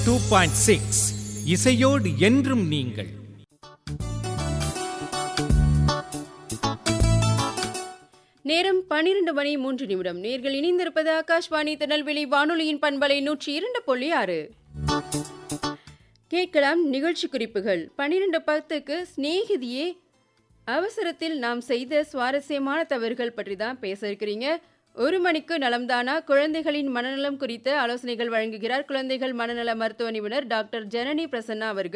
two point six இசையோடு என்றும் நீங்கள் நேரம் பனிரெண்டு மணி மூன்று நிமிடம் நேர்கள் இணைந்திருப்பது ஆகாஷ்வாணி திருநெல்வேலி வானொலியின் பண்பலை நூற்றி இரண்டு புள்ளி ஆறு கேட்கலாம் நிகழ்ச்சி குறிப்புகள் பனிரெண்டு பத்துக்கு சிநேகிதியே அவசரத்தில் நாம் செய்த சுவாரஸ்யமான தவறுகள் பற்றி தான் பேச இருக்கிறீங்க ஒரு மணிக்கு நலம்தானா குழந்தைகளின் மனநலம் குறித்த ஆலோசனைகள் வழங்குகிறார் குழந்தைகள் மனநல மருத்துவ நிபுணர் டாக்டர் ஜனனி பிரசன்னா அவர்கள்